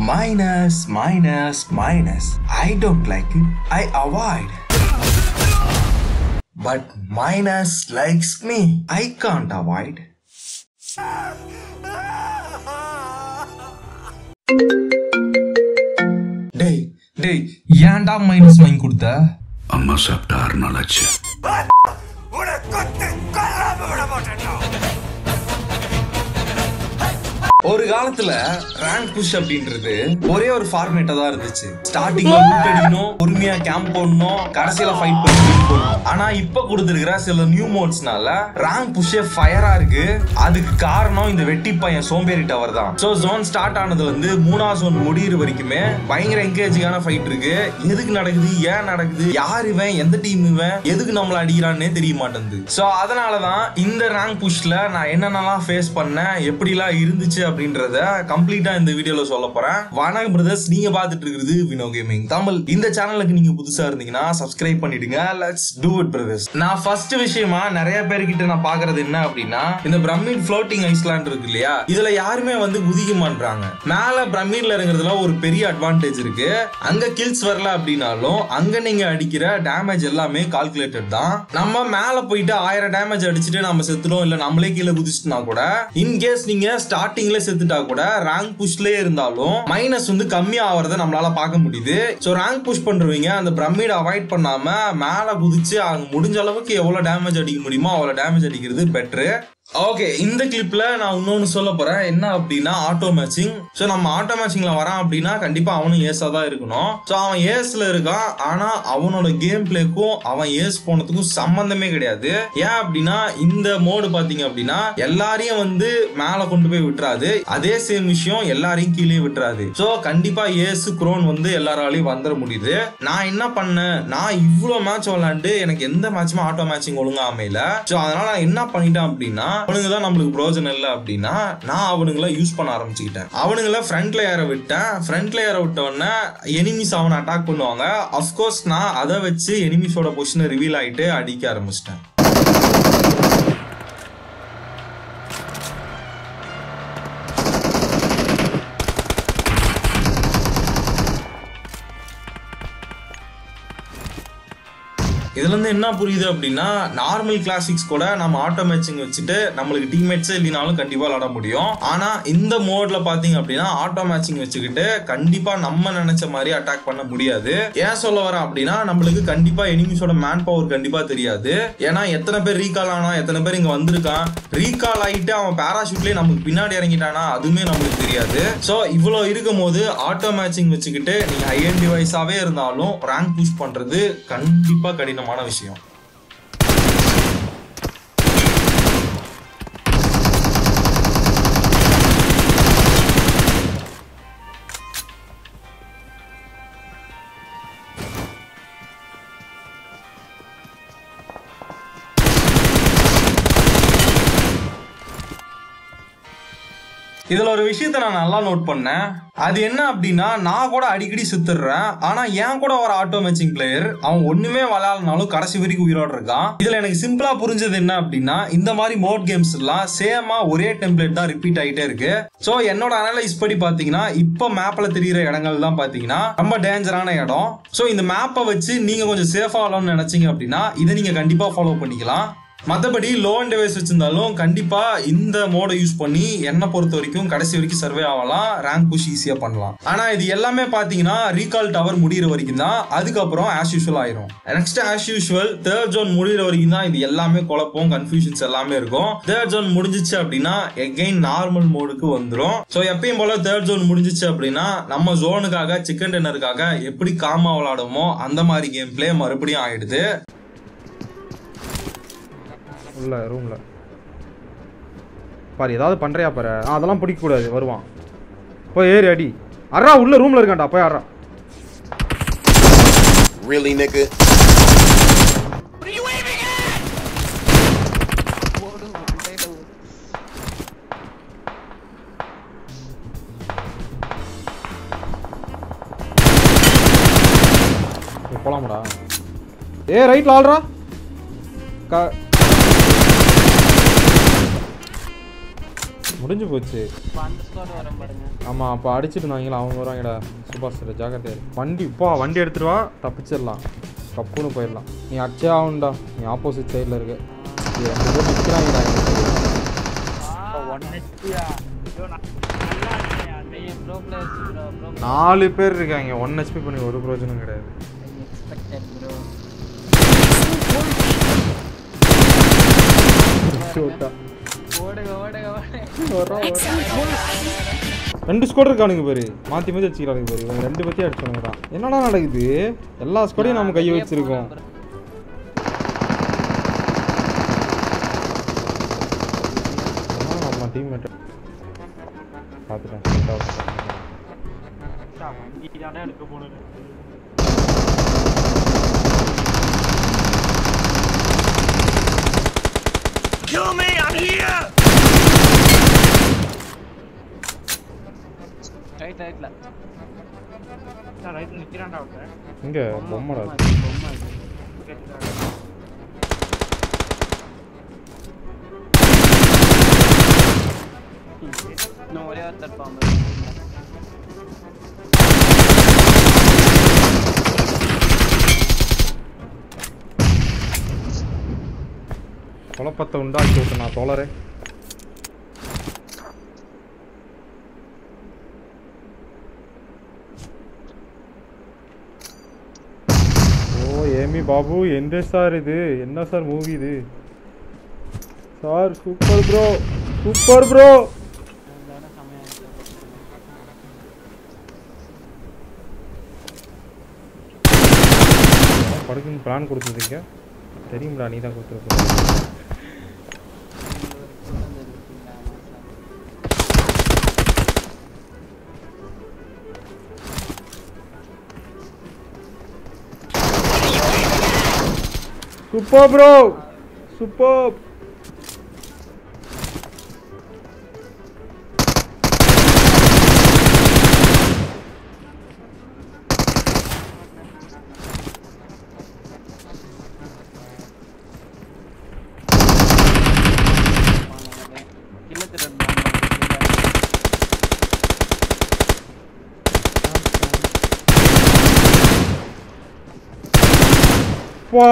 Minus, minus, minus. I don't like it. I avoid. But minus likes me. I can't avoid. டேய் டேய் ஏன்டா minus வாங்கி கொடுத்த அம்மா சாப்பிட்ட ஆறு நாள் ஆச்சு ஒரு காலத்துல ரேங்க் புஷ் அப்படின்றது ஒரே ஒரு ஃபார்மேட்டா தான் இருந்துச்சு ஸ்டார்டிங்ல லூட் அடிக்கணும் பொறுமையா கேம்ப் போடணும் கடைசியில ஃபைட் பண்ணி win பண்ணணும் ஆனா இப்ப கொடுத்திருக்கிற சில நியூ மோட்ஸ்னால ரேங்க் புஷ்ஷே ஃபயரா இருக்கு அதுக்கு காரணம் இந்த வெட்டி பையன் சோம்பேறி டவர் தான் சோ ஜோன் ஸ்டார்ட் ஆனதுல இருந்து மூணாவது ஜோன் முடியிற வரைக்குமே பயங்கர என்கேஜிங்கான ஃபைட் இருக்கு எதுக்கு நடக்குது ஏன் நடக்குது யார் இவன் எந்த டீம் இவன் எதுக்கு நம்மள அடிக்கிறான்னே தெரிய மாட்டேங்குது சோ அதனாலதான் இந்த ரேங்க் புஷ்ல நான் என்னென்னலாம் ஃபேஸ் பண்ணேன் எப்படிலாம் இருந்துச்சு அப்படின்றத கம்ப்ளீட்டா இந்த வீடியோல சொல்ல போறேன் வணக்கம் பிரதர்ஸ் நீங்க பார்த்துட்டு இருக்கிறது வினோ கேமிங் தமிழ் இந்த சேனலுக்கு நீங்க புதுசா இருந்தீங்கன்னா சப்ஸ்கிரைப் பண்ணிடுங்க லெட்ஸ் டூ இட் பிரதர்ஸ் நான் ஃபர்ஸ்ட் விஷயமா நிறைய பேர்கிட்ட நான் பாக்குறது என்ன அப்படின்னா இந்த பிரமிட் ஃப்ளோட்டிங் ஐஸ்லாண்ட் இருக்கு இல்லையா இதுல யாருமே வந்து குதிக்க மாட்டாங்க மேல பிரமிட்ல இறங்குறதுல ஒரு பெரிய அட்வான்டேஜ் இருக்கு அங்க கில்ஸ் வரல அப்படின்னாலும் அங்க நீங்க அடிக்கிற டேமேஜ் எல்லாமே கால்குலேட்டட் தான் நம்ம மேல போயிட்டு ஆயிரம் டேமேஜ் அடிச்சுட்டு நம்ம செத்துட்டோம் இல்ல நம்மளே கீழே குதிச்சிட்டோம்னா கூட இன்கேஸ் நீங்க ஸ்டார்டிங்ல செத்துட்டா கூட ரேங்க் புஷ்லயே இருந்தாலும் மைனஸ் வந்து கம்மி ஆவறத நம்மளால பார்க்க முடியுது சோ ரேங்க் புஷ் பண்றவங்க அந்த பிரமிட் அவாய்ட் பண்ணாம மேல குதிச்சு அங்க முடிஞ்ச அளவுக்கு எவ்வளவு டேமேஜ் அடிக்க முடியுமோ அவ்வளவு டேமேஜ் அடிக்கிறது பெட்ரு ஓகே இந்த கிளிப்ல நான் இன்னொன்னு சொல்ல போறேன் என்ன அப்படின்னா ஆட்டோ மேட்சிங் ஸோ நம்ம ஆட்டோ மேட்சிங்ல வரான் அப்படின்னா கண்டிப்பா அவனும் ஏஸா தான் இருக்கணும் ஸோ அவன் ஏஸ்ல இருக்கான் ஆனா அவனோட கேம் பிளேக்கும் அவன் ஏஸ் போனதுக்கும் சம்பந்தமே கிடையாது ஏன் அப்படின்னா இந்த மோடு பாத்தீங்க அப்படின்னா எல்லாரையும் வந்து மேல கொண்டு போய் விட்டுறாது அதே சேம் விஷயம் எல்லாரையும் கீழே விட்டுறாது ஸோ கண்டிப்பா ஏசு குரோன் வந்து எல்லாராலையும் வந்துட முடியுது நான் என்ன பண்ணேன் நான் இவ்வளவு மேட்ச் விளையாண்டு எனக்கு எந்த மேட்சுமே ஆட்டோ மேட்சிங் ஒழுங்கா அமையல ஸோ அதனால நான் என்ன பண்ணிட்டேன் அப்படின்னா அவனுங்க தான் நம்மளுக்கு பிரோஜனம் இல்லை அப்படின்னா நான் அவனுங்களை யூஸ் பண்ண ஆரம்பிச்சுக்கிட்டேன் அவனுங்கள ஃப்ரண்ட்ல ஏற விட்டேன் ஃப்ரண்ட்ல ஏற விட்ட உடனே எனிமிஸ் அவனை அட்டாக் பண்ணுவாங்க அஃப்கோர்ஸ் நான் அதை வச்சு எனிமிஸோட பொசிஷனை ரிவீல் ஆயிட்டு அடிக்க ஆரம்பிச்சிட்டேன் இதுல இருந்து என்ன புரியுது அப்படின்னா நார்மல் கிளாசிக்ஸ் கூட நம்ம ஆட்டோ மேட்சிங் வச்சுட்டு நம்மளுக்கு டீம்மேட்ஸே இல்லைனாலும் கண்டிப்பா விளாட முடியும் ஆனா இந்த மோட்ல பாத்தீங்க அப்படின்னா ஆட்டோ மேட்சிங் வச்சுக்கிட்டு கண்டிப்பா நம்ம நினைச்ச மாதிரி அட்டாக் பண்ண முடியாது ஏன் சொல்ல வரேன் அப்படின்னா நம்மளுக்கு கண்டிப்பா எனிமிஸோட மேன் பவர் கண்டிப்பா தெரியாது ஏன்னா எத்தனை பேர் ரீகால் ஆனா எத்தனை பேர் இங்க வந்திருக்கான் ரீகால் ஆயிட்டு அவன் பேராஷூட்லயே நமக்கு பின்னாடி இறங்கிட்டானா அதுவுமே நம்மளுக்கு தெரியாது சோ இவ்வளவு இருக்கும் போது ஆட்டோ மேட்சிங் வச்சுக்கிட்டு நீங்க ஹை அண்ட் டிவைஸாவே இருந்தாலும் ரேங்க் புஷ் பண்றது கண்டிப்பா கடினமான விஷயம் இதுல ஒரு விஷயத்த நான் நல்லா நோட் பண்ணேன் அது என்ன அப்படின்னா நான் கூட அடிக்கடி சுத்துறேன் ஆனா என் கூட ஒரு ஆட்டோ மேட்சிங் பிளேயர் அவன் ஒண்ணுமே விளையாடனாலும் கடைசி வரைக்கும் உயிரோட இருக்கான் இதுல எனக்கு சிம்பிளா புரிஞ்சது என்ன அப்படின்னா இந்த மாதிரி மோட் கேம்ஸ் எல்லாம் சேமா ஒரே டெம்ப்ளேட் தான் ரிப்பீட் ஆகிட்டே இருக்கு சோ என்னோட அனலைஸ் படி பாத்தீங்கன்னா இப்ப மேப்ல தெரியுற இடங்கள் தான் பாத்தீங்கன்னா ரொம்ப டேஞ்சரான இடம் சோ இந்த மேப்பை வச்சு நீங்க கொஞ்சம் சேஃபா ஆகணும்னு நினைச்சீங்க அப்படின்னா இதை நீங்க கண்டிப்பா ஃபாலோ பண்ணிக்கலாம் மற்றபடி லோ அண்ட் டிவைஸ் வச்சிருந்தாலும் கண்டிப்பா இந்த மோடை யூஸ் பண்ணி என்னை பொறுத்த வரைக்கும் கடைசி வரைக்கும் சர்வே ஆகலாம் ரேங்க் புஷ் ஈஸியா பண்ணலாம் ஆனா இது எல்லாமே பாத்தீங்கன்னா ரீகால் டவர் முடியிற வரைக்கும் தான் அதுக்கப்புறம் ஆஸ் யூஷுவல் ஆயிரும் next as usual third zone முடியிற வரைக்கும் தான் இது எல்லாமே குழப்பம் கன்ஃபியூஷன்ஸ் எல்லாமே இருக்கும் தேர்ட் ஜோன் முடிஞ்சிச்சு அப்படின்னா எகைன் நார்மல் மோடுக்கு வந்துரும் ஸோ எப்பயும் போல தேர்ட் ஜோன் முடிஞ்சிச்சு அப்படின்னா நம்ம ஜோனுக்காக சிக்கன் டின்னருக்காக எப்படி காமா விளாடுமோ அந்த மாதிரி கேம் பிளே மறுபடியும் ஆயிடுது உள்ள ரூம்ல பாரு ஏதாவது பண்றியா பாரு ஆ, அதெல்லாம் பிடிக்கக்கூடாது வருவான் போய் ஏறி அடி அறா உள்ள ரூம்ல இருக்கான்டா போய் அறா Really, nigga? போய் போலாமடா ஏ ரைட்ல ஆள்றா க முடிஞ்சு போச்சு இப்போ அந்த ஸ்குவாட் வரும் பாருங்க ஆமாம் அப்போ அடிச்சிட்டு இருந்தாங்களா அவங்க வருவாங்கடா சுபாஷ் ஜாக்கிரதை இரு. வண்டி இப்போ வண்டி எடுத்துட்டு வா தப்பிச்சிடலாம் கப்புன்னு போயிடலாம் நீ அடிச்சே ஆகும்டா நீ ஆப்போசிட் சைடில் இருக்க இது ரெண்டு பேர் நிற்கிறாங்கடா ஒன் ஹெச்பியா நல்லா இருக்கேன் அந்த ப்ரோ பிளேயர்ஸ் ப்ரோ ப்ரோ நாலு பேர் இருக்காங்க ஒன் ஹெச்பி பண்ணி ஒரு பிரயோஜனம் கிடையாது எக்ஸ்பெக்டட் ப்ரோ விட்டா. ஓடுங்க ஓடுங்க ஓடுங்க ரெண்டு ஸ்கோர் இருக்கானுங்க பாரு மாற்றி மாற்றி வச்சுக்கிறானுங்க பாரு இவங்க ரெண்டு பற்றி அடிச்சானுங்க தான் என்னடா நடக்குது எல்லா ஸ்கோரையும் நம்ம கையை வச்சிருக்கோம் அதனால நம்ம டீம் மேட் பார்த்துட்டேன் set out பண்ணிட்டேன். வண்டி தானே எடுக்க போனது ரைட் ரைட்ல ரைட்ல நிக்கிறான்டா ஒருத்தன் இங்க பொம்மடா பொம்மை இன்னும் ஒரே ஒருத்தர் பாம்பு குழப்பத்தை உண்டாக்கி விட்டு நான் தோழரே ஓ ஏமி பாபு எந்த சார் இது என்ன சார் மூவி இது sir super bro super bro அதோட செமையா இருக்கு. படுக்குன்னு பிளான் கொடுத்துருக்கீங்க தெரியும்டா நீ தான் கொடுத்துருக்க சூப்பர் ப்ரோ சூப்பர் இல்ல திருடன் வா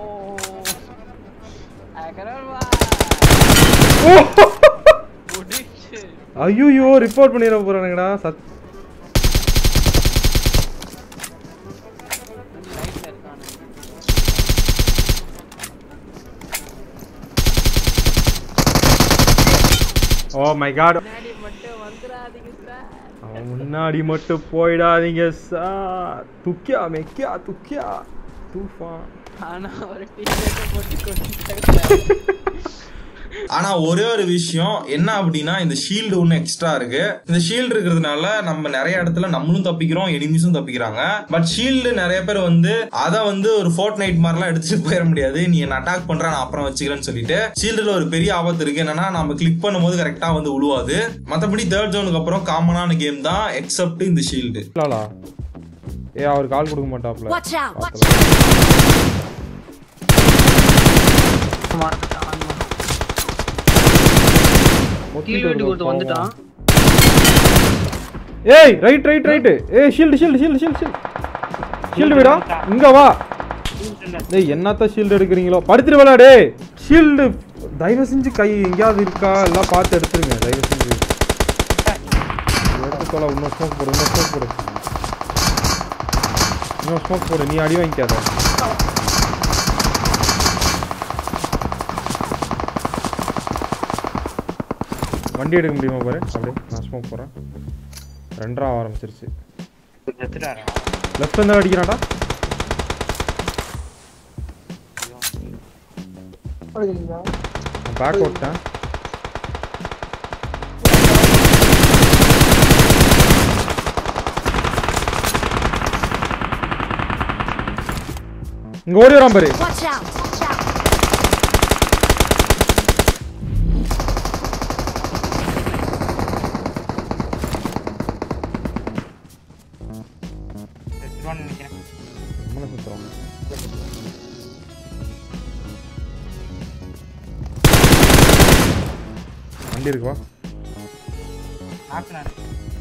ஓ முடிச்சு ஐயோ ரிப்போர்ட் பண்ணிட போறானுங்கடா சத் ரைட்ல இருக்கானு ஓ மை காட் முன்னாடி மட்டும் வந்துடாதீங்க சார் அவன் முன்னாடி மட்டும் போயிடாதீங்க சார் துக்கியா மெக்கியா துக்கியா தூஃபான் ஆனா ஒரு டீஷர்ட்டை போட்டு கொண்டு ஆனா ஒரே ஒரு விஷயம் என்ன அப்படின்னா இந்த ஷீல்டு ஒன்று எக்ஸ்ட்ரா இருக்கு இந்த ஷீல்டு இருக்கிறதுனால நம்ம நிறைய இடத்துல நம்மளும் தப்பிக்கிறோம் எனிமிஸும் தப்பிக்கிறாங்க பட் ஷீல்டு நிறைய பேர் வந்து அதை வந்து ஒரு ஃபோர்ட் நைட் மாதிரிலாம் எடுத்துட்டு போயிட முடியாது நீ என்ன அட்டாக் பண்ற நான் அப்புறம் வச்சுக்கிறேன்னு சொல்லிட்டு ஷீல்டுல ஒரு பெரிய ஆபத்து இருக்கு என்னன்னா நம்ம கிளிக் பண்ணும்போது கரெக்டா வந்து உழுவாது மத்தபடி தேர்ட் ஜோனுக்கு அப்புறம் காமனான கேம் தான் எக்ஸப்ட் இந்த ஷீல்டு லாலா ஏ அவர் கால் கொடுக்க மாட்டாப்ல Watch out! பார்க்கலாம். கீழ் வீட்டுக்கு ஒருத்தன் வந்துட்டான் ஏய் ரைட் ரைட் ரைட் ஏய் shield shield shield shield shield shield விடா இங்க வா டேய் என்னத்த ஷீல்டு எடுக்கிறீங்களோ படுத்துட்டு விளையாடே ஷீல்டு தயவு செஞ்சு கை எங்கேயாவது இருக்கா எல்லாம் பார்த்து எடுத்துருங்க தயவு செஞ்சு எடுத்துக்கோல இன்னும் ஸ்மோக் போடு இன்னும் ஸ்மோக் போடு இன்னும் ஸ்மோக் போடு நீ அடி வாங்கிக்காத வண்டி எடுக்க முடியுமா பாரு அப்படியே நான் ஸ்மோக் போகிறேன் ரெண்டரை ஆக ஆரம்பிச்சிருச்சு லெஃப்ட் வந்து அடிக்கிறான்டா பேக் ஓட்டேன் இங்க ஓடி வரான் பாரு Watch out! Watch out! நம்மள சுத்துறோம் வண்டி இருக்குவா ஆக்குனாரு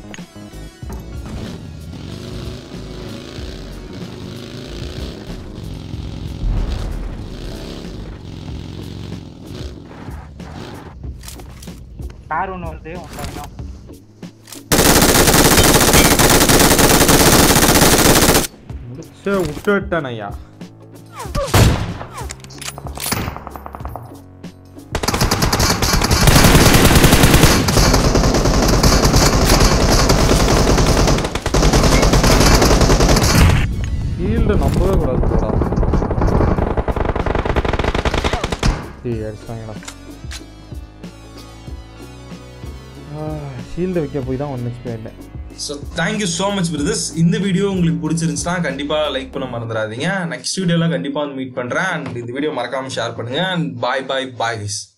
கார் ஒன்று வருது ஒன்று வேணும் முடிச்ச விட்டுட்டேன் ஐயா ஷீல்டு நம்பவே கூடாது போடா ஏய் அடிச்சாங்கடா ஷீல்டு வைக்க போய் தான் ஒன் ஹெச்பி ஆயிட்டேன் so thank you so much brothers இந்த வீடியோ உங்களுக்கு பிடிச்சிருந்துச்சுன்னா கண்டிப்பாக லைக் பண்ண மறந்துடாதீங்க நெக்ஸ்ட் வீடியோவில் கண்டிப்பாக வந்து மீட் பண்ணுறேன் அண்ட் இந்த வீடியோ மறக்காமல் ஷேர் பண்ணுங்க அண்ட் பாய் பாய் பாய்